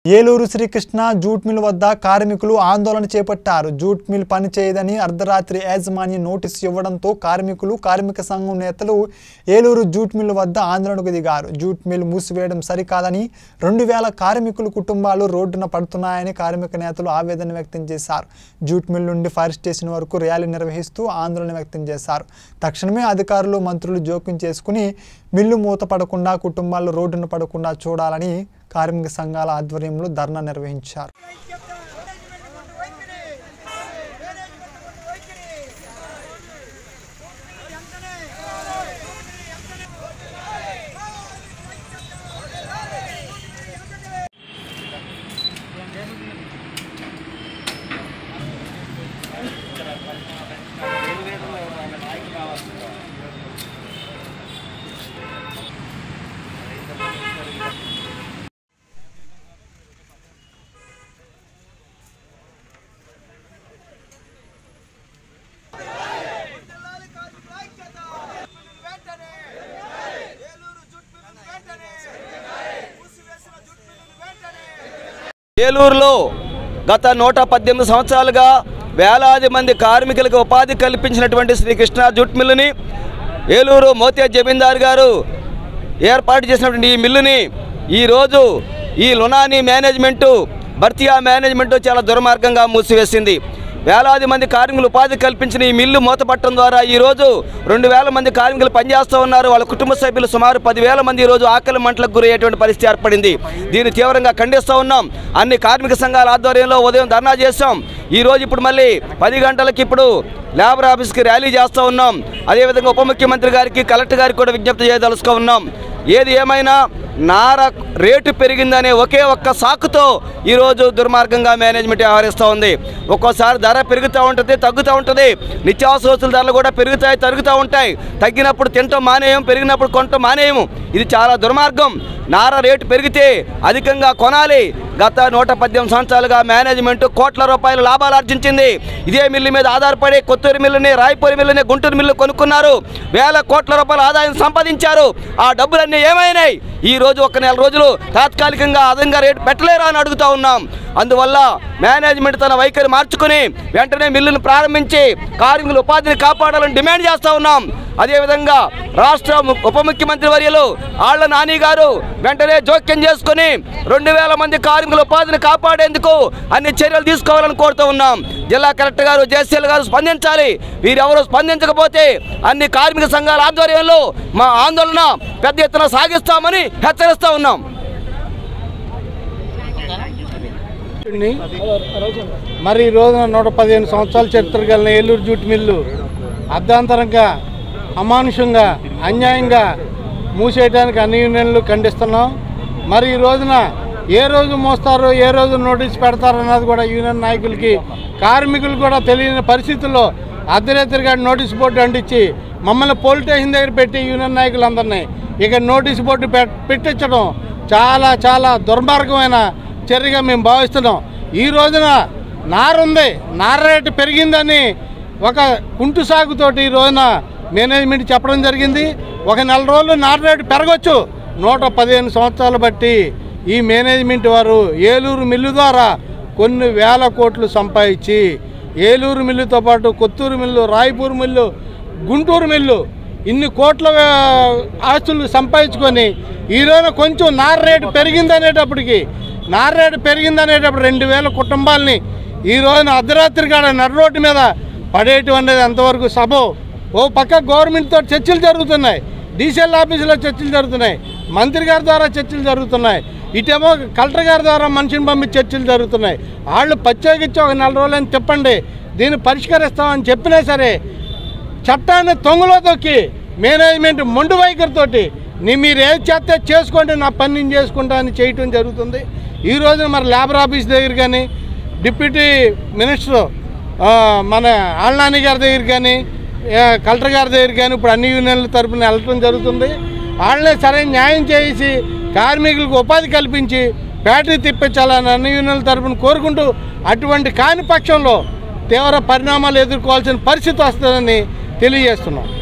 Eluru Srikrishna jute mill వద్ద కార్మికులు ఆందోళన చేపట్టారు జూట్ మిల్ పని చేయదని అర్ధరాత్రి యాజమాన్యం నోటీసు ఇవ్వడంతో కార్మికులు కార్మిక సంఘం నేతలు ఏలూరు జూట్ మిల్ వద్ద ఆందోళనకు దిగారు జూట్ మిల్ మూసివేయడం సరికాదని రెండు వేల కార్మికులు కుటుంబాలు రోడ్డున పడుతున్నాయని కార్మిక నేతలు ఆవేదన వ్యక్తం చేశారు జూట్ మిల్ నుండి ఫైర్ స్టేషన్ వరకు ర్యాలీ నిర్వహిస్తూ ఆందోళన వ్యక్తం చేశారు తక్షణమే అధికారులు మంత్రులు జోక్యం చేసుకుని మిల్లు మూతపడకుండా కుటుంబాలు రోడ్డున పడకుండా చూడాలని కార్మిక సంఘాల ఆధ్వర్యంలో ధర్నా నిర్వహించారు ఏలూరులో గత నూట పద్దెనిమిది సంవత్సరాలుగా వేలాది మంది కార్మికులకు ఉపాధి కల్పించినటువంటి శ్రీకృష్ణ జూట్ మిల్లుని ఏలూరు మోతే జమీందార్ గారు ఏర్పాటు చేసినటువంటి ఈ మిల్లుని ఈరోజు ఈ లునాని మేనేజ్మెంటు భర్తియా మేనేజ్మెంటు చాలా దుర్మార్గంగా మూసివేసింది వేలాది మంది కార్మికులు ఉపాధి కల్పించిన ఈ మిల్లు మూతపట్టడం ద్వారా ఈరోజు రెండు వేల మంది కార్మికులు పనిచేస్తూ ఉన్నారు వాళ్ళ కుటుంబ సభ్యులు సుమారు పదివేల మంది ఈరోజు ఆకలి మంటలకు గురయ్యేటువంటి పరిస్థితి ఏర్పడింది దీన్ని తీవ్రంగా ఖండిస్తూ ఉన్నాం అన్ని కార్మిక సంఘాల ఆధ్వర్యంలో ఉదయం ధర్నా చేశాం ఈ రోజు ఇప్పుడు మళ్ళీ పది గంటలకి ఇప్పుడు లేబర్ ఆఫీస్కి ర్యాలీ చేస్తూ ఉన్నాం అదేవిధంగా ఉప ముఖ్యమంత్రి గారికి కలెక్టర్ గారికి కూడా విజ్ఞప్తి చేయదలుచుకో ఉన్నాం ఏది ఏమైనా నార రేటు పెరిగిందనే ఒకే ఒక్క సాకుతో ఈరోజు దుర్మార్గంగా మేనేజ్మెంట్ వ్యవహరిస్తూ ఉంది ఒక్కోసారి ధర పెరుగుతూ ఉంటుంది తగ్గుతూ ఉంటుంది నిత్యావసర వస్తువుల ధరలు కూడా పెరుగుతాయి తరుగుతూ ఉంటాయి తగ్గినప్పుడు తినటం మానేయం పెరిగినప్పుడు కొనటం మానేయము ఇది చాలా దుర్మార్గం నార రేటు పెరిగితే అధికంగా కొనాలి గత నూట పద్దెనిమిది సంవత్సరాలుగా మేనేజ్మెంట్ కోట్ల రూపాయల లాభాలు ఆర్జించింది ఇదే మిల్లు మీద ఆధారపడి కొత్తూరు మిల్లుని రాయపూరి మిల్లుని గుంటూరు మిల్లు కొనుక్కున్నారు వేల కోట్ల రూపాయల ఆదాయం సంపాదించారు ఆ డబ్బులన్నీ ఏమైనాయి ఈ రోజు ఒక నెల రోజులు తాత్కాలికంగా అదనంగా రేటు పెట్టలేరా అని అడుగుతా ఉన్నాం అందువల్ల మేనేజ్మెంట్ తన వైఖరి మార్చుకుని వెంటనే మిల్లును ప్రారంభించి కార్మికుల ఉపాధిని కాపాడాలని డిమాండ్ చేస్తూ ఉన్నాం అదేవిధంగా రాష్ట్ర ము- ఉప ముఖ్యమంత్రి వర్యులు ఆళ్ల నాని గారు వెంటనే జోక్యం చేసుకుని రెండు వేల మంది కార్మికుల ఉపాధిని కాపాడేందుకు అన్ని చర్యలు తీసుకోవాలని కోరుతూ ఉన్నాం జిల్లా కలెక్టర్ గారు జేసీఎల్ గారు స్పందించాలి వీరెవరు స్పందించకపోతే అన్ని కార్మిక సంఘాల ఆధ్వర్యంలో మా ఆందోళన పెద్ద ఎత్తున సాగిస్తామని హెచ్చరిస్తూ ఉన్నాం ని మరి ఈ రోజున నూట పదిహేను సంవత్సరాల చరిత్ర కలిగిన ఏలూరు జూట్ మిల్లు అర్ధాంతరంగా అమానుషంగా అన్యాయంగా మూసేయడానికి అన్ని యూనియన్లు ఖండిస్తున్నాం మరి ఈ రోజున ఏ రోజు మోస్తారో ఏ రోజు నోటీస్ పెడతారో అన్నది కూడా యూనియన్ నాయకులకి కార్మికులు కూడా తెలియని పరిస్థితుల్లో అర్ధరాత్రిగా నోటీస్ బోర్డు అంటించి మమ్మల్ని పోలీస్ స్టేషన్ దగ్గర పెట్టి యూనియన్ నాయకులందరినీ ఇక నోటీస్ బోర్డు పెట్- పెట్టించడం చాలా చాలా దుర్మార్గమైన చర్యగా మేము భావిస్తున్నాం ఈ రోజున నారుంది నార రేటు పెరిగిందని ఒక కుంటు సాగుతోటి ఈ రోజున మేనేజ్మెంట్ చెప్పడం జరిగింది ఒక నెల రోజులు నార రేటు పెరగచ్చు నూట పదిహేను సంవత్సరాలు బట్టి ఈ మేనేజ్మెంట్ వారు ఏలూరు మిల్లు ద్వారా కొన్ని వేల కోట్లు సంపాదించి ఏలూరు మిల్లుతో పాటు Kothuru mill Raipur mill Guntur mill ఇన్ని కోట్ల ఆ, ఆస్తులు సంపాదించుకొని ఈరోజు కొంచెం నార రేటు పెరిగిందనేటప్పటికి నార రేటు పెరిగిందనేటప్పుడు రెండు వేల కుటుంబాలని ఈ రోజున అర్ధరాత్రి కాడ నడు రోడ్డు మీద పడేయటం అనేది ఎంతవరకు సభ ఓ పక్క గవర్నమెంట్తో చర్చలు జరుగుతున్నాయి డీసీఎల్ ఆఫీసులో చర్చలు జరుగుతున్నాయి మంత్రి గారి ద్వారా చర్చలు జరుగుతున్నాయి ఇటేమో కలెక్టర్ గారి ద్వారా మనిషిని పంపి చర్చలు జరుగుతున్నాయి వాళ్ళు ప్రత్యేకించి ఒక నెల రోజులని తిప్పండి దీన్ని పరిష్కరిస్తామని చెప్పినా సరే చట్టాన్ని తొంగలో తొక్కి మేనేజ్మెంట్ మొండు వైఖరితోటి నీ మీరు ఏది చేస్తే చేసుకోండి నా పని నేను చేసుకుంటా అని చేయటం జరుగుతుంది ఈ రోజున మరి లేబర్ ఆఫీస్ దగ్గర కానీ డిప్యూటీ మినిస్టర్ ఆ, మన ఆళ్ళనాని గారి దగ్గర కానీ ఆ, కలెక్టర్ గారి దగ్గర కానీ ఇప్పుడు అన్ని యూనియన్ల తరపున వెళ్ళటం జరుగుతుంది వాళ్ళనే సరైన న్యాయం చేసి కార్మికులకు ఉపాధి కల్పించి బ్యాటరీ తిప్పించాలని అన్ని యూనియన్ల తరపున కోరుకుంటూ అటువంటి కాని పక్షంలో తీవ్ర పరిణామాలు ఎదుర్కోవాల్సిన పరిస్థితి వస్తుందని తెలియజేస్తున్నాం